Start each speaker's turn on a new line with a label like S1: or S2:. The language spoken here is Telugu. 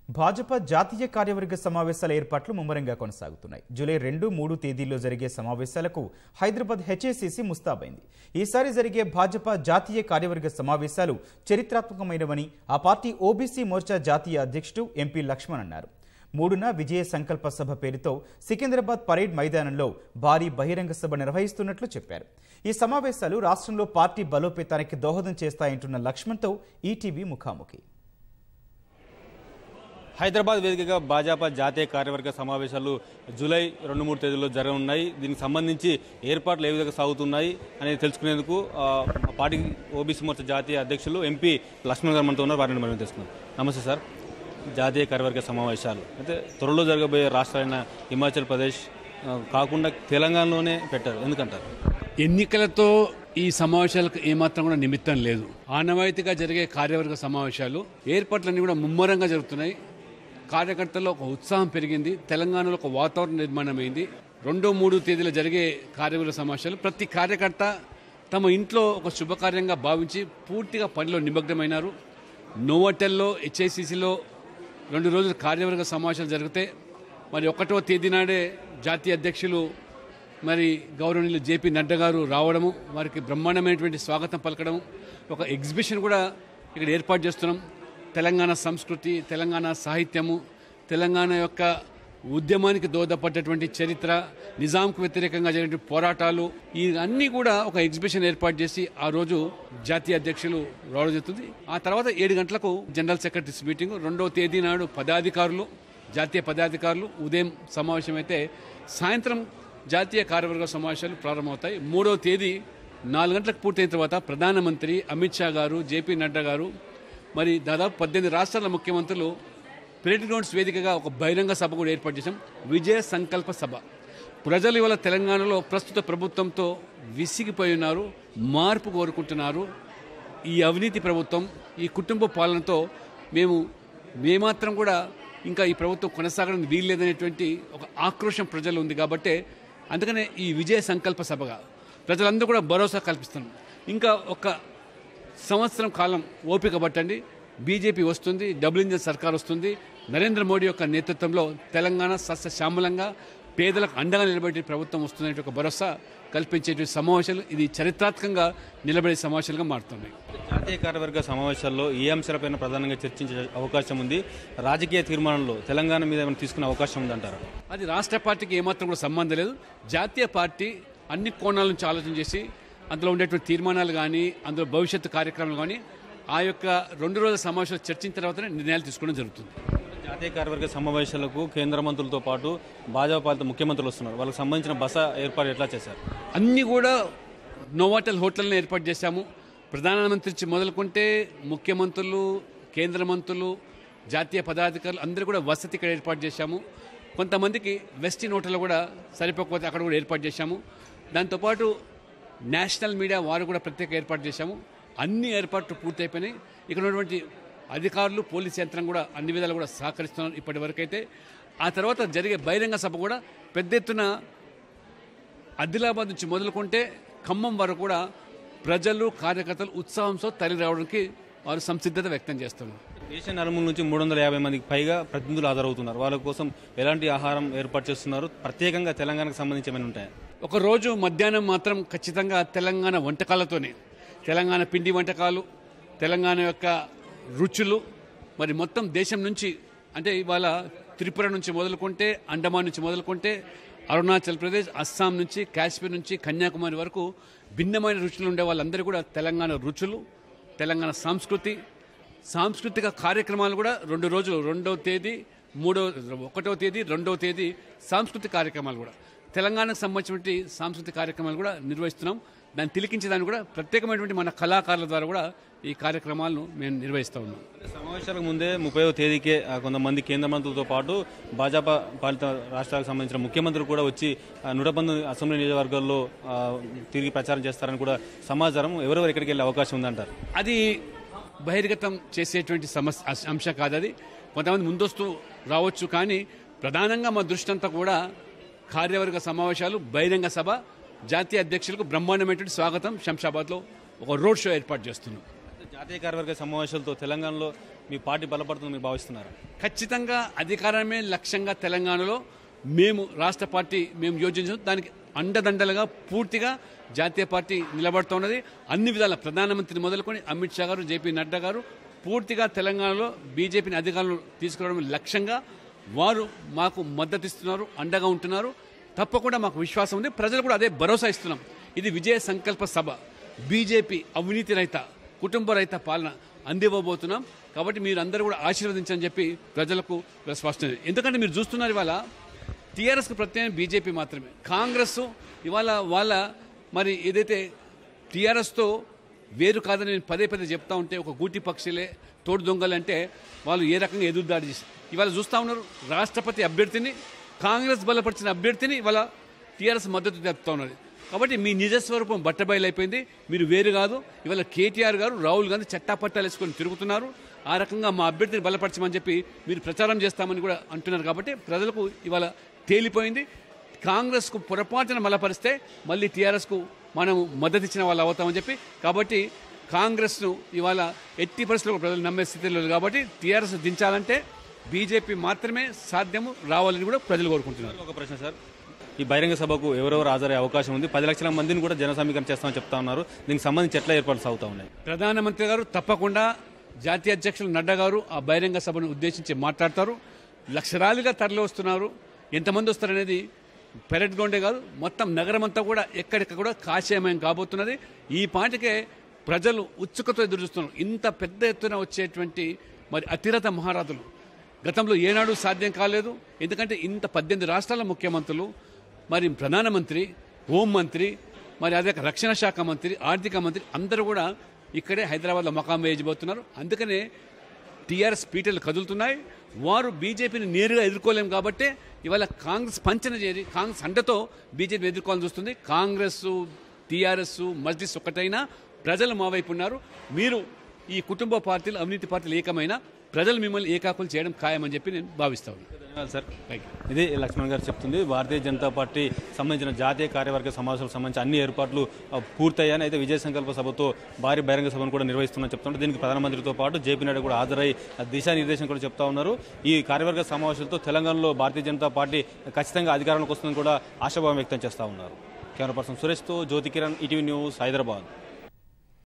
S1: భాజపా జాతీయ కార్యవర్గ సమావేశాల ఏర్పాట్లు ముమ్మరంగా కొనసాగుతున్నాయి జూలై రెండు మూడు తేదీల్లో జరిగే సమావేశాలకు హైదరాబాద్ హెచ్ఏసీసీ ముస్తాబైంది ఈసారి జరిగే భాజపా జాతీయ కార్యవర్గ సమావేశాలు చరిత్రాత్మకమైనవని ఆ పార్టీ ఓబీసీ మోర్చా జాతీయ అధ్యక్షుడు ఎంపీ లక్ష్మణ్ అన్నారు మూడున విజయ సంకల్ప సభ పేరుతో సికింద్రాబాద్ పరేడ్ మైదానంలో భారీ బహిరంగ సభ నిర్వహిస్తున్నట్లు చెప్పారు ఈ సమావేశాలు రాష్ట్రంలో పార్టీ బలోపేతానికి దోహదం చేస్తాయంటున్న లక్ష్మణ్తో ఈటీవీ ముఖాముఖి
S2: హైదరాబాద్ వేదికగా భాజపా జాతీయ కార్యవర్గ సమావేశాలు జూలై రెండు మూడు తేదీల్లో జరగనున్నాయి దీనికి సంబంధించి ఏర్పాట్లు ఏ విధంగా సాగుతున్నాయి అనేది తెలుసుకునేందుకు ఆ, పార్టీ ఓబీసీ మోర్చా జాతీయ అధ్యక్షులు ఎంపీ లక్ష్మణ్ గారు మనతో ఉన్నారు వారిని మనం తెలుసుకున్నాం నమస్తే సార్ జాతీయ కార్యవర్గ సమావేశాలు అయితే త్వరలో జరగబోయే రాష్ట్రాలైన హిమాచల్ ప్రదేశ్ ఆ, కాకుండా తెలంగాణలోనే పెట్టారు ఎందుకంటారు
S3: ఎన్నికలతో ఈ సమావేశాలకు ఏమాత్రం కూడా నిమిత్తం లేదు ఆనవాయితీగా జరిగే కార్యవర్గ సమావేశాలు ఏర్పాట్లన్నీ కూడా ముమ్మరంగా జరుగుతున్నాయి కార్యకర్తల్లో ఒక ఉత్సాహం పెరిగింది తెలంగాణలో ఒక వాతావరణం నిర్మాణమైంది రెండో మూడు తేదీలో జరిగే కార్యవర్గ సమావేశాలు ప్రతి కార్యకర్త తమ ఇంట్లో ఒక శుభకార్యంగా భావించి పూర్తిగా పనిలో నిమగ్నమైనారు నోవటెల్లో హెచ్ఐసిసిలో రెండు రోజులు కార్యవర్గ సమావేశాలు జరిగితే మరి ఒకటో తేదీ నాడే జాతీయ అధ్యక్షులు మరి గౌరవనీయులు జేపీ నడ్డా గారు రావడము వారికి బ్రహ్మాండమైనటువంటి స్వాగతం పలకడం ఒక ఎగ్జిబిషన్ కూడా ఇక్కడ ఏర్పాటు చేస్తున్నాం తెలంగాణ సంస్కృతి తెలంగాణ సాహిత్యము తెలంగాణ యొక్క ఉద్యమానికి దోహదపడ్డటువంటి చరిత్ర నిజాంకు వ్యతిరేకంగా జరిగిన పోరాటాలు ఈ అన్నీ కూడా ఒక ఎగ్జిబిషన్ ఏర్పాటు చేసి ఆ రోజు జాతీయ అధ్యక్షులు రావడం జరుగుతుంది ఆ తర్వాత ఏడు గంటలకు జనరల్ సెక్రటరీస్ మీటింగ్ రెండవ తేదీ నాడు పదాధికారులు జాతీయ పదాధికారులు ఉదయం సమావేశం అయితే సాయంత్రం జాతీయ కార్యవర్గ సమావేశాలు ప్రారంభమవుతాయి మూడవ తేదీ నాలుగు గంటలకు పూర్తయిన తర్వాత ప్రధానమంత్రి అమిత్ షా గారు జేపీ నడ్డా గారు మరి దాదాపు పద్దెనిమిది రాష్ట్రాల ముఖ్యమంత్రులు పరేడ్ గ్రౌండ్స్ వేదికగా ఒక బహిరంగ సభ కూడా ఏర్పాటు చేశాం విజయ సంకల్ప సభ ప్రజలు ఇవాళ తెలంగాణలో ప్రస్తుత ప్రభుత్వంతో విసిగిపోయి ఉన్నారు మార్పు కోరుకుంటున్నారు ఈ అవినీతి ప్రభుత్వం ఈ కుటుంబ పాలనతో మేము మేమాత్రం కూడా ఇంకా ఈ ప్రభుత్వం కొనసాగడం వీల్లేదనేటువంటి ఒక ఆక్రోశం ప్రజలు ఉంది కాబట్టి అందుకనే ఈ విజయ సంకల్ప సభగా ప్రజలందరూ కూడా భరోసా కల్పిస్తున్నాం ఇంకా ఒక సంవత్సరం కాలం ఓపిక పట్టండి బీజేపీ వస్తుంది డబుల్ ఇంజన్ సర్కార్ వస్తుంది నరేంద్ర మోడీ యొక్క నేతృత్వంలో తెలంగాణ సస్యశ్యామలంగా పేదలకు అండగా నిలబడే ప్రభుత్వం వస్తుందనే ఒక భరోసా కల్పించేటువంటి సమావేశాలు ఇది చరిత్రాత్మకంగా నిలబడే సమావేశాలుగా మారుతున్నాయి
S2: జాతీయ కార్యవర్గ సమావేశాల్లో ఏ అంశాలపైన ప్రధానంగా చర్చించే అవకాశం ఉంది రాజకీయ తీర్మానంలో తెలంగాణ మీద ఏమైనా తీసుకునే అవకాశం ఉందంటారా
S3: అది రాష్ట్ర పార్టీకి ఏమాత్రం కూడా సంబంధం లేదు జాతీయ పార్టీ అన్ని కోణాల నుంచి ఆలోచన చేసి అందులో ఉండేటువంటి తీర్మానాలు కానీ అందులో భవిష్యత్తు కార్యక్రమాలు కానీ ఆ యొక్క రెండు రోజుల సమావేశాలు చర్చించిన తర్వాతనే నిర్ణయాలు తీసుకోవడం జరుగుతుంది
S2: జాతీయ కార్యవర్గ సమావేశాలకు కేంద్ర మంత్రులతో పాటు భాజపా పాలిత ముఖ్యమంత్రులు వస్తున్నారు వాళ్ళకి సంబంధించిన బస ఏర్పాటు ఎట్లా చేశారు
S3: అన్నీ కూడా నోవాటల్ హోటల్ని ఏర్పాటు చేశాము ప్రధానమంత్రి నుంచి మొదలుకుంటే ముఖ్యమంత్రులు కేంద్ర మంత్రులు జాతీయ పదాధికారులు అందరూ కూడా వసతి ఇక్కడ ఏర్పాటు చేశాము కొంతమందికి వెస్టిన్ హోటల్ కూడా సరిపోకపోతే అక్కడ కూడా ఏర్పాటు చేశాము దాంతోపాటు నేషనల్ మీడియా వారు కూడా ప్రత్యేక ఏర్పాటు చేశాము అన్ని ఏర్పాట్లు పూర్తయిపోయినాయి ఇక్కడ ఉన్నటువంటి అధికారులు పోలీస్ యంత్రం కూడా అన్ని విధాలు కూడా సహకరిస్తున్నారు ఇప్పటి వరకు అయితే ఆ తర్వాత జరిగే బహిరంగ సభ కూడా పెద్ద ఎత్తున ఆదిలాబాద్ నుంచి మొదలుకుంటే ఖమ్మం వరకు కూడా ప్రజలు కార్యకర్తలు ఉత్సాహంతో తరలి రావడానికి వారు సంసిద్ధత వ్యక్తం చేస్తున్నారు
S2: దేశ నలుమూల నుంచి మూడు వందల యాభై మందికి పైగా ప్రతినిధులు హాజరవుతున్నారు వాళ్ళ కోసం ఎలాంటి ఆహారం ఏర్పాటు చేస్తున్నారు ప్రత్యేకంగా తెలంగాణకు సంబంధించి ఏమైనా ఉంటాయా
S3: ఒక రోజు మధ్యాహ్నం మాత్రం ఖచ్చితంగా తెలంగాణ వంటకాలతోనే తెలంగాణ పిండి వంటకాలు తెలంగాణ యొక్క రుచులు మరి మొత్తం దేశం నుంచి అంటే ఇవాళ త్రిపుర నుంచి మొదలుకుంటే అండమాన్ నుంచి మొదలుకుంటే అరుణాచల్ ప్రదేశ్ అస్సాం నుంచి కాశ్మీర్ నుంచి కన్యాకుమారి వరకు భిన్నమైన రుచులు ఉండే వాళ్ళందరూ కూడా తెలంగాణ రుచులు తెలంగాణ సంస్కృతి సాంస్కృతిక కార్యక్రమాలు కూడా రెండు రోజులు రెండవ తేదీ మూడో ఒకటో తేదీ రెండవ తేదీ సాంస్కృతిక కార్యక్రమాలు కూడా తెలంగాణకు సంబంధించినటువంటి సాంస్కృతిక కార్యక్రమాలు కూడా నిర్వహిస్తున్నాం దాన్ని తిలికించడానికి కూడా ప్రత్యేకమైనటువంటి మన కళాకారుల ద్వారా కూడా ఈ కార్యక్రమాలను మేము నిర్వహిస్తూ ఉన్నాం
S2: సమావేశాలకు ముందే ముప్పైవ తేదీకే ఆ, కొంతమంది కేంద్ర మంత్రులతో పాటు భాజపా పాలిత రాష్ట్రాలకు సంబంధించిన ముఖ్యమంత్రులు కూడా వచ్చి ఆ, నూటబంధు అసెంబ్లీ నియోజకవర్గాల్లో ఆ, తిరిగి ప్రచారం చేస్తారని కూడా సమాచారం ఎవరెవరు ఎక్కడికి వెళ్ళే అవకాశం ఉందంటారు
S3: అది బహిర్గతం చేసేటువంటి సమస్య అస్- అంశం కాదు అది కొంతమంది ముందస్తు రావచ్చు కానీ ప్రధానంగా మా దృష్టి అంతా కూడా కార్యవర్గ సమావేశాలు బహిరంగ సభ జాతీయ అధ్యక్షులకు బ్రహ్మాండమైనటువంటి స్వాగతం శంషాబాద్లో ఒక రోడ్ షో ఏర్పాటు చేస్తున్నాం
S2: జాతీయ కార్యవర్గ సమావేశాలతో తెలంగాణలో మీ పార్టీ బలపడుతుందని మీరు భావిస్తున్నారు
S3: ఖచ్చితంగా అధికారమే లక్ష్యంగా తెలంగాణలో మేము రాష్ట్ర పార్టీ మేము యోచించాం దానికి అండదండలుగా పూర్తిగా జాతీయ పార్టీ నిలబడుతున్నది అన్ని విధాల ప్రధానమంత్రి మొదలుకొని అమిత్ షా గారు జేపీ నడ్డా గారు పూర్తిగా తెలంగాణలో బీజేపీని అధికారంలో తీసుకురావడం లక్ష్యంగా వారు మాకు మద్దతు ఇస్తున్నారు అండగా ఉంటున్నారు తప్పకుండా మాకు విశ్వాసం ఉంది ప్రజలు కూడా అదే భరోసా ఇస్తున్నాం ఇది విజయ సంకల్ప సభ బీజేపీ అవినీతి రహిత కుటుంబ రహిత పాలన అందివ్వబోతున్నాం కాబట్టి మీరు అందరూ కూడా ఆశీర్వదించని చెప్పి ప్రజలకు స్పష్టం ఎందుకంటే మీరు చూస్తున్నారు ఇవాళ టీఆర్ఎస్కి ప్రత్యేకం బీజేపీ మాత్రమే కాంగ్రెస్ ఇవాళ వాళ్ళ మరి ఏదైతే టీఆర్ఎస్తో వేరు కాదని నేను పదే పదే చెప్తా ఉంటే ఒక గూటి పక్షులే తోడు దొంగలు అంటే వాళ్ళు ఏ రకంగా ఎదురుదాడి చేసి ఇవాళ చూస్తూ ఉన్నారు రాష్ట్రపతి అభ్యర్థిని కాంగ్రెస్ బలపరిచిన అభ్యర్థిని ఇవాళ టీఆర్ఎస్ మద్దతు తెలుపుతా ఉన్నది కాబట్టి మీ నిజస్వరూపం బట్టబయలైపోయింది మీరు వేరు కాదు ఇవాళ కేటీఆర్ గారు రాహుల్ గాంధీ చట్టాపట్టాలు వేసుకొని తిరుగుతున్నారు ఆ రకంగా మా అభ్యర్థిని బలపరచమని చెప్పి మీరు ప్రచారం చేస్తామని కూడా అంటున్నారు కాబట్టి ప్రజలకు ఇవాళ తేలిపోయింది కాంగ్రెస్కు పొరపాటున బలపరిస్తే మళ్ళీ టీఆర్ఎస్కు మనం మద్దతు ఇచ్చిన వాళ్ళు అవుతామని చెప్పి కాబట్టి కాంగ్రెస్ను ఇవాళ ఎట్టి పరిస్థితుల్లో ప్రజలు నమ్మే స్థితిలో లేదు కాబట్టి టీఆర్ఎస్ దించాలంటే బీజేపీ మాత్రమే సాధ్యము రావాలని కూడా ప్రజలు కోరుకుంటున్నారు
S2: ఒక ప్రశ్న సార్ ఈ బహిరంగ సభకు ఎవరెవరు హాజరయ్యే అవకాశం ఉంది పది లక్షల మందిని కూడా జన సమీకరణ చేస్తామని చెప్తా ఉన్నారు దీనికి సంబంధించి ఎట్లా ఏర్పాట్లు సాగుతా ఉన్నాయి
S3: ప్రధానమంత్రి గారు తప్పకుండా జాతీయ అధ్యక్షులు నడ్డా గారు ఆ బహిరంగ సభను ఉద్దేశించి మాట్లాడతారు లక్షలాదిగా తరలి వస్తున్నారు ఎంతమంది వస్తారనేది పెరట్ గౌండే కాదు మొత్తం నగరం అంతా కూడా ఎక్కడిక్కడ కూడా కాశయమయం కాబోతున్నది ఈ పాటికే ప్రజలు ఉత్సుకతో ఎదురు చూస్తున్నారు ఇంత పెద్ద ఎత్తున వచ్చేటువంటి మరి అతిరథ మహారాజులు గతంలో ఏనాడు సాధ్యం కాలేదు ఎందుకంటే ఇంత పద్దెనిమిది రాష్ట్రాల ముఖ్యమంత్రులు మరి ప్రధానమంత్రి హోంమంత్రి మరి అదే రక్షణ శాఖ మంత్రి ఆర్థిక మంత్రి అందరూ కూడా ఇక్కడే హైదరాబాద్లో మకాం వేయబోతున్నారు అందుకనే టీఆర్ఎస్ పీటలు కదులుతున్నాయి వారు బీజేపీని నేరుగా ఎదుర్కోలేం కాబట్టి ఇవాళ కాంగ్రెస్ పంచన చేరి కాంగ్రెస్ అండతో బీజేపీ ఎదుర్కోవాలని చూస్తుంది కాంగ్రెస్ టీఆర్ఎస్ మజ్లిస్ ఒక్కటైనా ప్రజలు మా వైపు ఉన్నారు మీరు ఈ కుటుంబ పార్టీలు అవినీతి పార్టీలు ఏకమైన ప్రజలు మిమ్మల్ని ఏకాకులు చేయడం ఖాయమని చెప్పి నేను భావిస్తాను
S2: ధన్యవాదాలు సార్
S3: థ్యాంక్ యూ
S2: ఇది లక్ష్మణ్ గారు చెప్తుంది భారతీయ జనతా పార్టీ సంబంధించిన జాతీయ కార్యవర్గ సమావేశాలకు సంబంధించి అన్ని ఏర్పాట్లు ఆ, పూర్తయ్యాయని అయితే విజయ సంకల్ప సభతో భారీ బహిరంగ సభను కూడా నిర్వహిస్తున్నా చెప్తుంటే దీనికి ప్రధానమంత్రితో పాటు జేపీ నడ్డా కూడా హాజరై ఆ, దిశానిర్దేశం కూడా చెప్తా ఉన్నారు ఈ కార్యవర్గ సమావేశాలతో తెలంగాణలో భారతీయ జనతా పార్టీ ఖచ్చితంగా అధికారంలోకి వస్తుందని కూడా ఆశాభావం వ్యక్తం చేస్తా ఉన్నారు కెమెరా పర్సన్ సురేష్తో జ్యోతి కిరణ్ ఈటీవీ న్యూస్ హైదరాబాద్